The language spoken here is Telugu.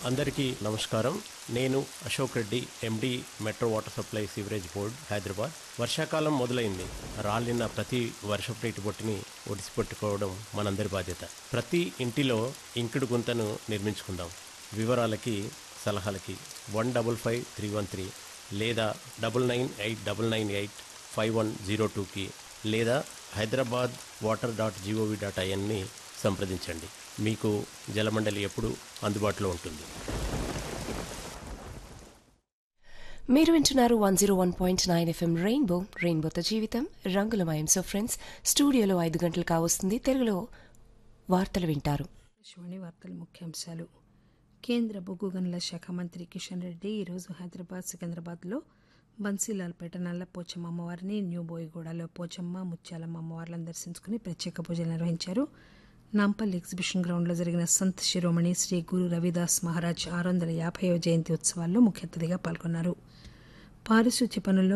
అందరికీ నమస్కారం నేను Ashok Reddy M D metro water supply sewerage board Hyderabad వర్షాకాలం మొదలైంది రాలిన ప్రతి వర్షపు నీటి బొట్టుని ఒడిసిపెట్టుకోవడం మనందరి బాధ్యత ప్రతి ఇంటిలో ఇంకుడు గుంతను నిర్మించుకుందాం వివరాలకి సలహాలకి one double five three one three లేదా double nine eight double nine eight five one zero టూకి లేదా Hyderabad water dot G O V dot ఐఎన్ని సంప్రదించండి మీకు జలమండలి ఎప్పుడు అందుబాటులో ఉంటుంది మీరు వింటున్నారు one zero one point nine F M rainbow రెయిన్బోతో జీవితం రంగులమయం సో ఫ్రెండ్స్ స్టూడియోలో ఐదు గంటలు కావస్తుంది తెలుగులో వార్తలు వింటారు ఆకాశవాణి వార్తల ముఖ్యాంశాలు కేంద్ర బొగ్గు గనుల శాఖ మంత్రి కిషన్ రెడ్డి ఈరోజు హైదరాబాద్ సికింద్రాబాద్లో బన్సీలాల్పేట నల్ల పోచమ్మ అమ్మవారిని న్యూ బోయిగూడలో పోచమ్మ ముత్యాలమ్మ అమ్మవార్లను దర్శించుకుని ప్రత్యేక పూజలు నిర్వహించారు నాంపల్లి ఎగ్జిబిషన్ గ్రౌండ్లో జరిగిన సంత్ శిరోమణి శ్రీ గురు రవిదాస్ మహారాజ్ ఆరు వందల యాభైవ జయంతి ఉత్సవాల్లో ముఖ్య అతిథిగా పాల్గొన్నారు పారిశుద్ధ్య పనుల్లో